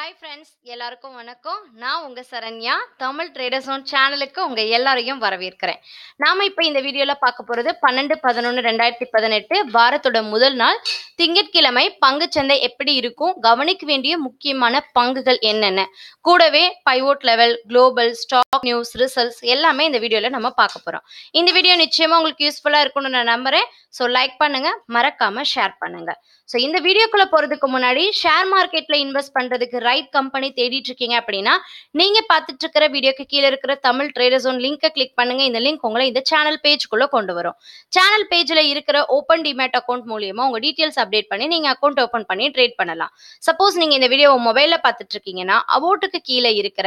hi friends எல்லாருக்கும் வணக்கம் நான் உங்க சரண்யா தமிழ் ட்ரேடர்ஸ் ஒன் சேனலுக்கு உங்க எல்லாரையும் வரவேற்கிறேன் நாம இப்போ இந்த வீடியோல பார்க்க போறது பன்னெண்டு பதினொன்று ரெண்டாயிரத்தி பதினெட்டு வாரத்தோட முதல் நாள் திங்கட்கிழமை பங்குச்சந்தை எப்படி இருக்கும் கவனிக்க வேண்டிய முக்கியமான பங்குகள் என்னென்ன கூடவே pivot level global stock news results எல்லாமே இந்த வீடியோல நம்ம பார்க்க போறோம் இந்த வீடியோ நிச்சயமா உங்களுக்கு யூஸ்ஃபுல்லா இருக்கும்னு நான் நம்புறேன் ஸோ லைக் பண்ணுங்க மறக்காம ஷேர் பண்ணுங்க ஸோ இந்த வீடியோக்குள்ள போறதுக்கு முன்னாடி ஷேர் மார்க்கெட்ல இன்வெஸ்ட் பண்றதுக்கு ரைட் கம்பெனி தேடிட்டு இருக்கீங்க அப்படின்னா நீங்க பார்த்துட்டு இருக்கிற வீடியோக்கு கீழே இருக்கிற தமிழ் ட்ரேடர் ஜோன் லிங்கை கிளிக் பண்ணுங்க இந்த லிங்க் உங்களை இந்த சேனல் பேஜ்க்குள்ள கொண்டு வரும் சேனல் பேஜ்ல இருக்கிற ஓப்பன் டிமேட் அக்கௌண்ட் மூலியமா உங்க டீடைல்ஸ் அப்டேட் பண்ணி நீங்க அக்கௌண்ட் ஓப்பன் பண்ணி ட்ரேட் பண்ணலாம் சப்போஸ் நீங்க இந்த வீடியோ மொபைல்ல பார்த்துட்டு இருக்கீங்கன்னா அபோட்டுக்கு கீழே இருக்கிற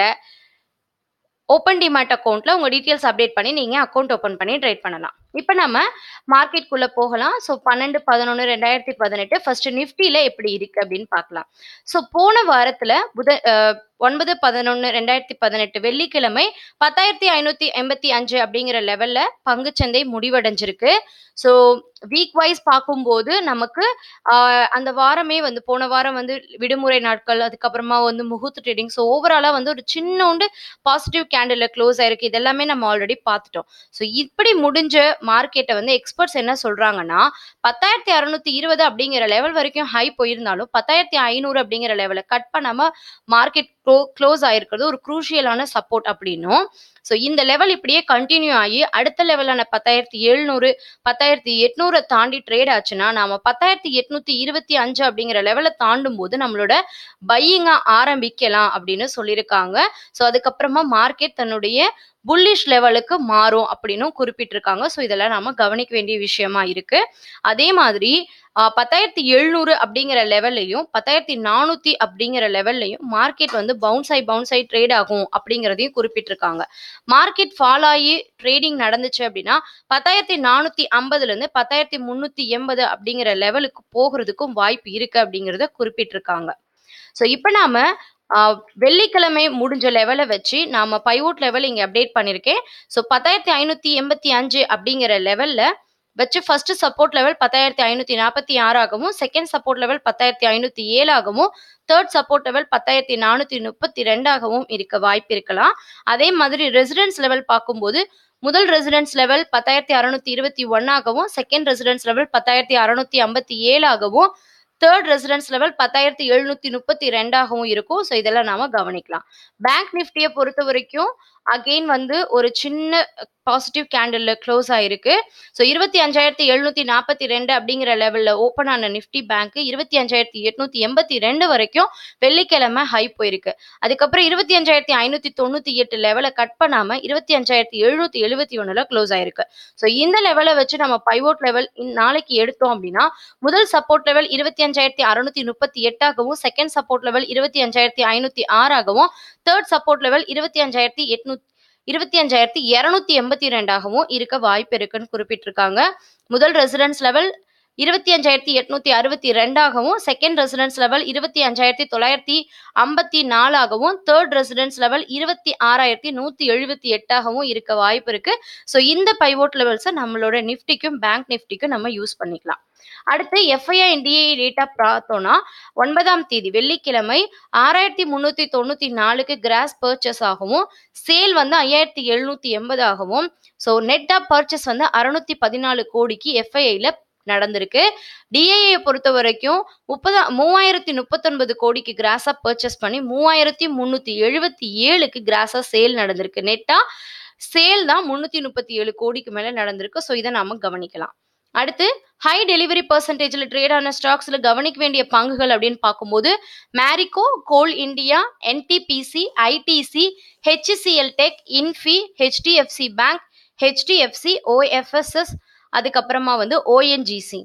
ஓப்பன் டிமேட் அக்கௌண்ட்ல உங்க டீடைல்ஸ் அப்டேட் பண்ணி நீங்க அக்கௌண்ட் ஓப்பன் பண்ணி ட்ரேட் பண்ணலாம் இப்போ நம்ம மார்க்கெட்குள்ள போகலாம் ஸோ பன்னெண்டு பதினொன்று ரெண்டாயிரத்தி பதினெட்டு ஃபர்ஸ்ட் நிஃப்டியில எப்படி இருக்கு அப்படின்னு பார்க்கலாம் ஸோ போன வாரத்துல புத அஹ், ஒன்பது பதினொன்று ரெண்டாயிரத்தி பதினெட்டு வெள்ளிக்கிழமை பத்தாயிரத்தி ஐநூத்தி எண்பத்தி அஞ்சு அப்படிங்கிற லெவல்ல பங்குச்சந்தை முடிவடைஞ்சிருக்கு ஸோ வீக் வைஸ் பார்க்கும்போது நமக்கு ஆஹ், அந்த வாரமே வந்து போன வாரம் வந்து விடுமுறை நாட்கள் அதுக்கப்புறமா வந்து முகூர்த்த ட்ரேடிங் ஸோ ஓவராலா வந்து ஒரு சின்னோண்டு பாசிட்டிவ் கேண்டில் க்ளோஸ் ஆயிருக்கு இதெல்லாமே நம்ம ஆல்ரெடி பார்த்துட்டோம் ஸோ இப்படி முடிஞ்ச மார்க்கெட்டை வந்து எக்ஸ்பர்ட்ஸ் என்ன சொல்றாங்கன்னா பத்தாயிரத்தி அறுநூத்தி இருபது அப்படிங்கிற லெவல் வரைக்கும் ஹை போயிருந்தாலும் பத்தாயிரத்தி ஐநூறு அப்படிங்கிற லெவலை கட் பண்ணாம மார்க்கெட் க்ளோஸ் ஆயிருக்கிறது ஒரு குரூஷியலான சப்போர்ட் அப்படின்னும் ஸோ இந்த லெவல் இப்படியே கண்டினியூ ஆகி அடுத்த லெவலான பத்தாயிரத்தி எழுநூறு பத்தாயிரத்தி எட்நூறை தாண்டி ட்ரேட் ஆச்சுன்னா நாம பத்தாயிரத்தி எட்நூத்தி இருபத்தி அஞ்சு அப்படிங்கிற லெவலை தாண்டும் போது நம்மளோட பையிங்கா ஆரம்பிக்கலாம் அப்படின்னு சொல்லியிருக்காங்க ஸோ அதுக்கப்புறமா மார்க்கெட் தன்னுடைய புல்லிஷ் லெவலுக்கு மாறும் அப்படின்னும் குறிப்பிட்டிருக்காங்க ஸோ இதெல்லாம் நாம கவனிக்க வேண்டிய விஷயமா இருக்கு அதே மாதிரி ஆஹ், பத்தாயிரத்தி எழுநூறு அப்படிங்கிற லெவல்லையும் பத்தாயிரத்தி நானூத்தி அப்படிங்கிற லெவல்லையும் மார்க்கெட் வந்து பவுன்ஸ் ஆகி பவுன்ஸ் ஆகி ட்ரேட் ஆகும் அப்படிங்கிறதையும் குறிப்பிட்டிருக்காங்க மார்க்கெட் ஃபால் ஆகி ட்ரேடிங் நடந்துச்சு அப்படின்னா பத்தாயிரத்தி நானூத்தி ஐம்பதுல இருந்து பத்தாயிரத்தி முன்னூத்தி எண்பது அப்படிங்கிற லெவலுக்கு போகிறதுக்கும் வாய்ப்பு இருக்கு அப்படிங்கிறத குறிப்பிட்டிருக்காங்க ஸோ இப்போ நாம ஆஹ், வெள்ளிக்கிழமை முடிஞ்ச லெவலை வச்சு நாம பைவோட் லெவல் இங்க அப்டேட் பண்ணியிருக்கேன் ஸோ பத்தாயிரத்தி ஐநூத்தி எண்பத்தி அஞ்சு அப்படிங்கிற லெவல்ல வச்சு ஃபர்ஸ்ட் சப்போர்ட் லெவல் பத்தாயிரத்தி ஐநூத்தி நாற்பத்தி ஆறாகவும் செகண்ட் சப்போர்ட் லெவல் பத்தாயிரத்தி ஐநூத்தி ஏழாகவும் தேர்ட் சப்போர்ட் லெவல் பத்தாயிரத்தி நானூத்தி முப்பத்தி ரெண்டாகவும் இருக்க வாய்ப்பு இருக்கலாம் அதே மாதிரி ரெசிடென்ஸ் லெவல் பார்க்கும்போது முதல் ரெசிடென்ஸ் லெவல் பத்தாயிரத்தி அறுநூத்தி இருபத்தி ஒன்னாகவும் செகண்ட் ரெசிடென்ஸ் லெவல் பத்தாயிரத்தி அறுநூத்தி ஐம்பத்தி ஏழாகவும் தேர்ட் ரெசிடென்ஸ் லெவல் பத்தாயிரத்தி எழுநூத்தி முப்பத்தி ரெண்டாகவும் இருக்கும் ஸோ இதெல்லாம் நாம கவனிக்கலாம் பேங்க் நிஃப்டியை பொறுத்த வரைக்கும் அகெயின் வந்து ஒரு சின்ன பாசிட்டிவ் கேண்டில் க்ளோஸ் ஆயிருக்கு ஸோ இருபத்தி அஞ்சாயிரத்தி எழுநூத்தி நாற்பத்தி ரெண்டு அப்படிங்கிற லெவல்ல ஓப்பன் ஆன நிஃப்டி பேங்க் இருபத்தி அஞ்சாயிரத்தி எட்நூத்தி எண்பத்தி ரெண்டு வரைக்கும் வெள்ளிக்கிழமை ஹை போயிருக்கு அதுக்கப்புறம் இருபத்தி அஞ்சாயிரத்தி ஐநூத்தி தொண்ணூத்தி எட்டு லெவலை கட் பண்ணாம இருபத்தி அஞ்சாயிரத்தி எழுநூத்தி எழுபத்தி ஒண்ணுல க்ளோஸ் ஆயிருக்கு ஸோ இந்த லெவலை வச்சு நம்ம பைவோட் லெவல் நாளைக்கு எடுத்தோம் அப்படின்னா முதல் சப்போர்ட் லெவல் இருபத்தி அஞ்சாயிரத்தி அறுநூத்தி முப்பத்தி எட்டாகவும் செகண்ட் சப்போர்ட் லெவல் இருபத்தி அஞ்சாயிரத்தி ஐநூத்தி ஆறாகவும் தேர்ட் சப்போர்ட் லெவல் இருபத்தி அஞ்சாயிரத்தி எட்நூத்தி இருபத்தி அஞ்சாயிரத்தி இருநூத்தி எண்பத்தி ரெண்டாகவும் இருக்க வாய்ப்பு இருக்குன்னு குறிப்பிட்டிருக்காங்க முதல் ரெசிடென்ஸ் லெவல் இருபத்தி அஞ்சாயிரத்தி எட்நூத்தி அறுபத்தி ரெண்டாகவும் செகண்ட் ரெசிடென்ஸ் லெவல் இருபத்தி அஞ்சாயிரத்தி தொள்ளாயிரத்தி ஐம்பத்தி நாலாகவும் தேர்ட் ரெசிடென்ஸ் லெவல் இருபத்தி ஆறாயிரத்தி நூத்தி எழுபத்தி எட்டாகவும் இருக்க வாய்ப்பு இருக்கு ஸோ இந்த பைவோட் லெவல்ஸை நம்மளோட நிஃப்டிக்கும் பேங்க் நிஃப்டிக்கும் நம்ம யூஸ் பண்ணிக்கலாம் அடுத்து எஃப்ஐஐ டிஏ டேட்டா பார்த்தோம்னா ஒன்பதாம் தேதி வெள்ளிக்கிழமை ஆறாயிரத்தி முந்நூற்றி தொண்ணூற்றி நாலுக்கு கிராஸ் பர்ச்சேஸ் ஆகவும் சேல் வந்து ஐயாயிரத்தி எழுநூற்றி எண்பதாகவும் ஸோ நெட் ஆஃப் பர்ச்சேஸ் வந்து அறுநூத்தி பதினாலு கோடிக்கு எஃப்ஐஐல நடந்திருக்கு டிஐஏ பொறுத்த வரைக்கும் முப்பதா மூவாயிரத்தி முப்பத்தொன்பது கோடிக்கு கிராஸா பர்ச்சேஸ் பண்ணி மூவாயிரத்தி முந்நூற்றி எழுபத்தி ஏழுக்கு கிராஸா சேல் நடந்திருக்கு நெட்டா சேல் தான் முந்நூற்றி முப்பத்தி ஏழு கோடிக்கு மேலே நடந்திருக்கு ஸோ இதை நாம கவனிக்கலாம் அடுத்து ஹை டெலிவரி பர்சன்டேஜில் ட்ரேட் ஆன ஸ்டாக்ஸில் கவனிக்க வேண்டிய பங்குகள் அப்படின்னு பார்க்கும்போது Marico Coal India NTPC ITC HCL Tech Infy HDFC Bank HDFC OFSS அதுக்கப்புறமா வந்து ஓஎன்ஜிசி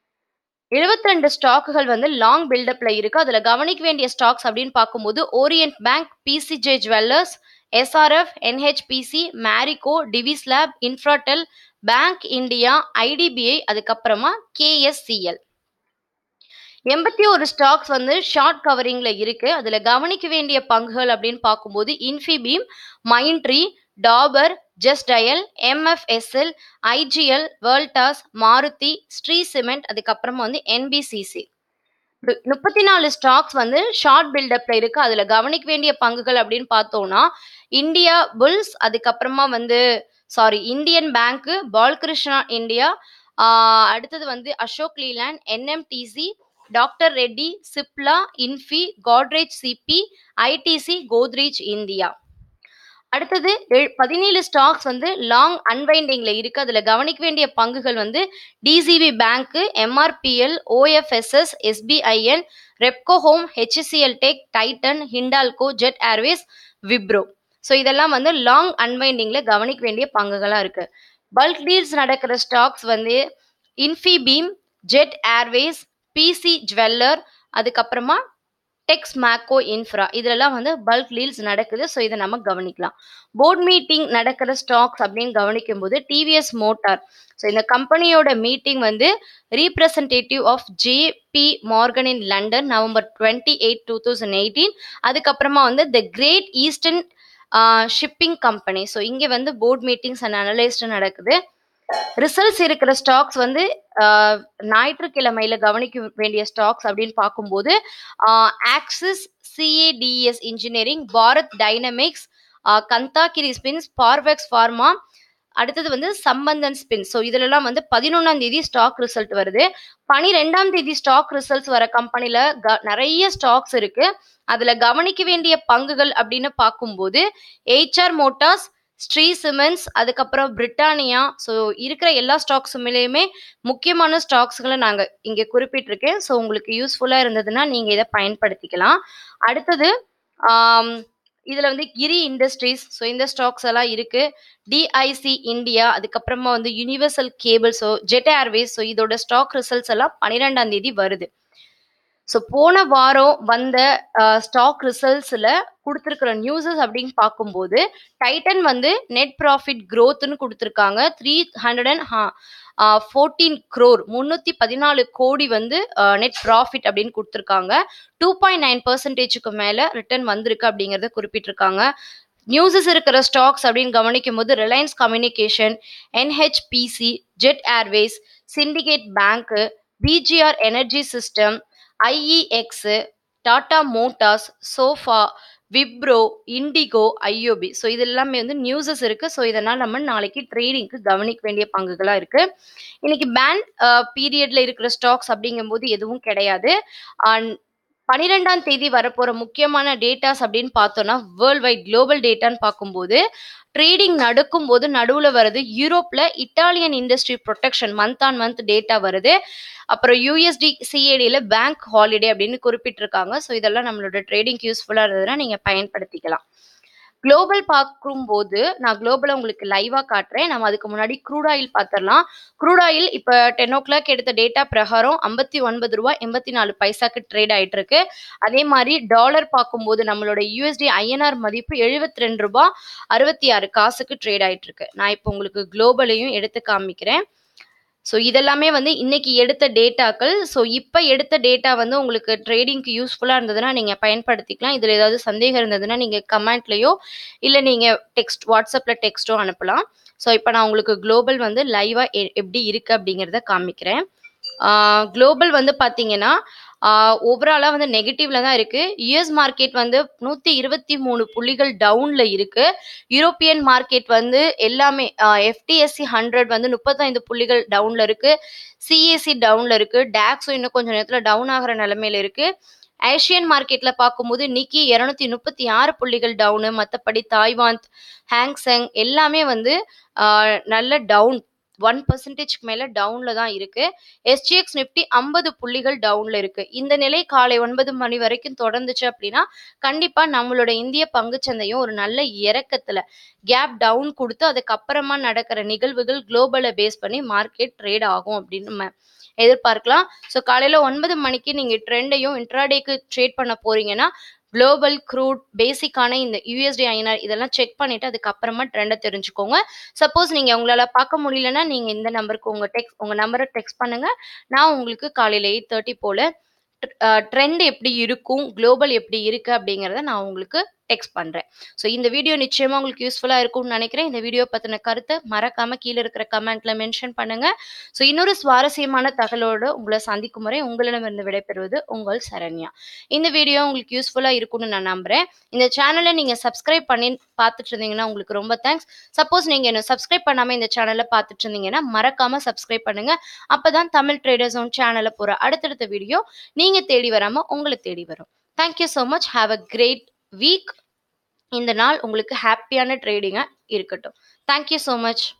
72 ரெண்டு ஸ்டாக்குகள் வந்து லாங் பில்டப்ல இருக்கு அதுல கவனிக்க வேண்டிய ஸ்டாக்ஸ் அப்படின்னு பார்க்கும்போது Orient Bank PCJ jewellers SRF NHPC Marico Divi's lab Infratel Bank India IDBI அதுக்கப்புறமா கேஎஸ்சிஎல் எண்பத்தி ஒரு ஸ்டாக்ஸ் வந்து ஷார்ட் கவரிங்ல இருக்கு அதுல கவனிக்க வேண்டிய பங்குகள் அப்படின்னு பார்க்கும்போது Infibeam Mindtree Dabur Just Dial MFSL IGL Voltas Maruti Shree cement அதுக்கப்புறமா வந்து என்பிசிசி முப்பத்தி நாலு ஸ்டாக்ஸ் வந்து ஷார்ட் பில்டப்ல இருக்கு அதுல கவனிக்க வேண்டிய பங்குகள் அப்படின்னு பார்த்தோம்னா இந்தியா புல்ஸ் அதுக்கப்புறமா வந்து sorry Indian Bank Balkrishna India ஆஹ் அடுத்தது வந்து Ashok Leyland NMDC doctor Reddy Cipla Infy Godrej CP ITC Godrej India அடுத்தது எழு- பதினேழு ஸ்டாக்ஸ் வந்து லாங் அன்வைண்டிங்ல இருக்கு அதுல கவனிக்க வேண்டிய பங்குகள் வந்து DCB Bank MRPL OFSS SBIN Repco home HCL Tech Titan Hindalco Jet Airways Wipro so இதெல்லாம் வந்து லாங் அன்வைண்டிங்ல கவனிக்க வேண்டிய பங்குகளா இருக்கு பல்க் டீல்ஸ் நடக்கிற ஸ்டாக்ஸ் வந்து Infibeam Jet Airways PC jeweller அதுக்கப்புறமா டெக்ஸ் மேக்கோ இன்ஃப்ரா இதுலலாம் வந்து பல்க் டீல்ஸ் நடக்குது ஸோ இதை நம்ம கவனிக்கலாம் போர்ட் மீட்டிங் நடக்கிற ஸ்டாக்ஸ் அப்படின்னு கவனிக்கும் போது டிவிஎஸ் மோட்டார் ஸோ இந்த கம்பெனியோட மீட்டிங் வந்து representative of JP Morgan in London November twenty eight two thousand eighteen அதுக்கப்புறமா வந்து the great eastern shipping company so இங்கே வந்து போர்ட் மீட்டிங்ஸ் அண்ட் அனலைஸ்ட் நடக்குது ரிசல்ட்ஸ் இருக்கிற ஸ்டாக்ஸ் வந்து ஆஹ், ஞாயிற்றுக்கிழமையில கவனிக்க வேண்டிய ஸ்டாக்ஸ் அப்படின்னு பார்க்கும்போது Axis CADS engineering Bharat Dynamics Kandagiri spins பார்வெக்ஸ் ஃபார்மா அடுத்தது வந்து சம்பந்தன் ஸ்பின் ஸோ இதுலலாம் வந்து பதினொன்றாம் தேதி ஸ்டாக் ரிசல்ட் வருது பனிரெண்டாம் தேதி ஸ்டாக் ரிசல்ட்ஸ் வர கம்பெனில க நிறைய ஸ்டாக்ஸ் இருக்கு அதுல கவனிக்க வேண்டிய பங்குகள் அப்படின்னு பார்க்கும்போது HR மோட்டார்ஸ் ஸ்ரீ சிமெண்ட்ஸ் அதுக்கப்புறம் பிரிட்டானியா ஸோ இருக்கிற எல்லா ஸ்டாக்ஸுமே முக்கியமான ஸ்டாக்ஸ்களை நாங்கள் இங்கே குறிப்பிட்டிருக்கேன் ஸோ உங்களுக்கு யூஸ்ஃபுல்லாக இருந்ததுன்னா நீங்கள் இதை பயன்படுத்திக்கலாம் அடுத்தது ஆம், இதுல வந்து கிரி இண்டஸ்ட்ரீஸ் ஸோ இந்த ஸ்டாக்ஸ் எல்லாம் இருக்கு டிஐசி இந்தியா அதுக்கப்புறமா வந்து Universal Cable so Jet Airways so இதோட ஸ்டாக் ரிசல்ட்ஸ் எல்லாம் பன்னிரெண்டாம் தேதி வருது ஸோ போன வாரம் வந்த ஸ்டாக் ரிசல்ட்ஸில் கொடுத்துருக்குற நியூஸஸ் அப்படின்னு பார்க்கும்போது டைட்டன் வந்து நெட் ப்ராஃபிட் க்ரோத்னு கொடுத்துருக்காங்க three hundred and fourteen crore முந்நூற்றி பதினாலு கோடி வந்து நெட் ப்ராஃபிட் அப்படின்னு கொடுத்துருக்காங்க டூ பாயிண்ட் நைன் பர்சன்டேஜுக்கு மேலே ரிட்டர்ன் வந்திருக்கு அப்படிங்கிறத குறிப்பிட்டிருக்காங்க நியூஸஸ் இருக்கிற ஸ்டாக்ஸ் அப்படின்னு கவனிக்கும் போது Reliance Communication NHPC Jet Airways Syndicate பேங்க்கு BGR energy system IEX Tata Motors Sobha Wipro IndiGo IOB so இது எல்லாமே வந்து நியூஸஸ் இருக்கு ஸோ இதனால் நம்ம நாளைக்கு ட்ரேடிங்க்கு கவனிக்க வேண்டிய பங்குகளாக இருக்கு இன்னைக்கு பேன் பீரியட்ல இருக்கிற ஸ்டாக்ஸ் அப்படிங்கும்போது எதுவும் கிடையாது அண்ட் பன்னிரெண்டாம் தேதி வரப்போற முக்கியமான டேட்டாஸ் அப்படின்னு பார்த்தோம்னா வேர்ல்ட் வைட் குளோபல் டேட்டான்னு பார்க்கும்போது ட்ரேடிங் நடக்கும்போது நடுவில் வருது யூரோப்ல Italian industry production month on month data வருது அப்புறம் யூஎஸ்டி சிஏடியில் பேங்க் ஹாலிடே அப்படின்னு குறிப்பிட்டிருக்காங்க ஸோ இதெல்லாம் நம்மளோட ட்ரேடிங் யூஸ்ஃபுல்லாக இருந்ததுன்னா நீங்கள் பயன்படுத்திக்கலாம் குளோபல் பார்க்கும்போது நான் குளோபலை உங்களுக்கு லைவாக காட்டுறேன் நம்ம அதுக்கு முன்னாடி க்ரூட் ஆயில் பார்த்துடலாம் க்ரூட் ஆயில் இப்போ டென் ஓ கிளாக் எடுத்த டேட்டா பிரகாரம் ஐம்பத்தி ஒன்பது ரூபா எண்பத்தி நாலு பைசாக்கு ட்ரேட் ஆயிட்டு இருக்கு அதே மாதிரி டாலர் பார்க்கும்போது நம்மளோட யூஎஸ்டி ஐஎன்ஆர் மதிப்பு எழுபத்தி ரெண்டு ரூபா அறுபத்தி ஆறு காசுக்கு ட்ரேட் ஆயிட்டு இருக்கு நான் இப்போ உங்களுக்கு குளோபலையும் எடுத்து காமிக்கிறேன் ஸோ இதெல்லாமே வந்து இன்னைக்கு எடுத்த டேட்டாக்கள் ஸோ இப்போ எடுத்த டேட்டா வந்து உங்களுக்கு ட்ரேடிங்க்கு யூஸ்ஃபுல்லாக இருந்ததுன்னா நீங்கள் பயன்படுத்திக்கலாம் இதில் ஏதாவது சந்தேகம் இருந்ததுன்னா நீங்கள் கமெண்ட்லேயோ இல்லை நீங்கள் டெக்ஸ்ட் வாட்ஸ்அப்பில் டெக்ஸ்ட்டோ அனுப்பலாம் ஸோ இப்போ நான் உங்களுக்கு குளோபல் வந்து லைவாக எப்படி இருக்குது அப்படிங்கிறத காமிக்கிறேன் குளோபல் வந்து பார்த்தீங்கன்னா ஓவராலாக வந்து நெகட்டிவ்ல தான் இருக்கு யுஎஸ் மார்க்கெட் வந்து நூற்றி இருபத்தி மூணு புள்ளிகள் டவுன்ல இருக்கு யூரோப்பியன் மார்க்கெட் வந்து எல்லாமே எஃப்டிஎஸ்சி ஹண்ட்ரட் வந்து முப்பத்தைந்து புள்ளிகள் டவுன்ல இருக்கு சிஏசி டவுன்ல இருக்கு டேக்ஸும் இன்னும் கொஞ்சம் நேரத்தில் டவுன் ஆகிற நிலமையில இருக்கு ஏஷியன் மார்க்கெட்ல பார்க்கும்போது நிக்கி இரநூத்தி முப்பத்தி ஆறு புள்ளிகள் டவுனு மற்றபடி தாய்வான் ஹேங்ஸங் எல்லாமே வந்து ஆஹ், நல்ல டவுன் ஒன் பர்சன்டேஜ்க்கு மேல டவுன்ல தான் இருக்கு எஸ்ஜிஎக்ஸ் நிப்டி ஐம்பது புள்ளிகள் டவுன்ல இருக்கு இந்த நிலை காலை ஒன்பது மணி வரைக்கும் தொடர்ந்துச்சு அப்படின்னா கண்டிப்பா நம்மளோட இந்திய பங்குச்சந்தையும் ஒரு நல்ல இறக்கத்துல கேப் டவுன் கொடுத்து அதுக்கப்புறமா நடக்கிற நிகழ்வுகள் குளோபலை பேஸ் பண்ணி மார்க்கெட் ட்ரேட் ஆகும் அப்படின்னு நம்ம எதிர்பார்க்கலாம் ஸோ காலையில ஒன்பது மணிக்கு நீங்க ட்ரெண்டையும் இன்ட்ராடேக்கு ட்ரேட் பண்ண போறீங்கன்னா குளோபல் க்ரூட் பேசிக்கான இந்த யூஎஸ்டி ஐஎன்ஆர் இதெல்லாம் செக் பண்ணிட்டு அதுக்கப்புறமா ட்ரெண்டை தெரிஞ்சுக்கோங்க சப்போஸ் நீங்க உங்களால பார்க்க முடியலன்னா நீங்க இந்த நம்பருக்கு உங்க டெக்ஸ்ட் உங்க நம்பரை டெக்ஸ்ட் பண்ணுங்க நான் உங்களுக்கு காலையில எயிட் தேர்ட்டி போல ட்ரெண்ட் எப்படி இருக்கும் குளோபல் எப்படி இருக்கு அப்படிங்கிறத நான் உங்களுக்கு டெக்ஸ்ட் பண்ணுறேன் ஸோ இந்த வீடியோ நிச்சயமாக உங்களுக்கு யூஸ்ஃபுல்லாக இருக்கும்னு நினைக்கிறேன் இந்த வீடியோ பற்றின கருத்தை மறக்காமல் கீழே இருக்கிற கமெண்ட்ல மென்ஷன் பண்ணுங்கள் ஸோ இன்னொரு சுவாரஸ்யமான தகவலோடு உங்களை சந்திக்கும் முறை உங்களிடமிருந்து விடைபெறுவது உங்கள் சரண்யா இந்த வீடியோ உங்களுக்கு யூஸ்ஃபுல்லாக இருக்கும்னு நான் நம்புகிறேன் இந்த சேனலை நீங்கள் சப்ஸ்கிரைப் பண்ணி பார்த்துட்டு இருந்தீங்கன்னா உங்களுக்கு ரொம்ப தேங்க்ஸ் சப்போஸ் நீங்கள் என்ன சப்ஸ்கிரைப் பண்ணாமல் இந்த சேனலை பார்த்துட்டு இருந்தீங்கன்னா மறக்காமல் சப்ஸ்கிரைப் பண்ணுங்கள் அப்போ தான் தமிழ் ட்ரேடர்ஸ் ஓன் சேனலை போகிற அடுத்தடுத்த வீடியோ நீங்கள் தேடி வராமல் உங்களை தேடி வரும் thank you so much have a great week இந்த நாள் உங்களுக்கு ஹாப்பியான ட்ரேடிங்காக இருக்கட்டும் தேங்க்யூ ஸோ மச்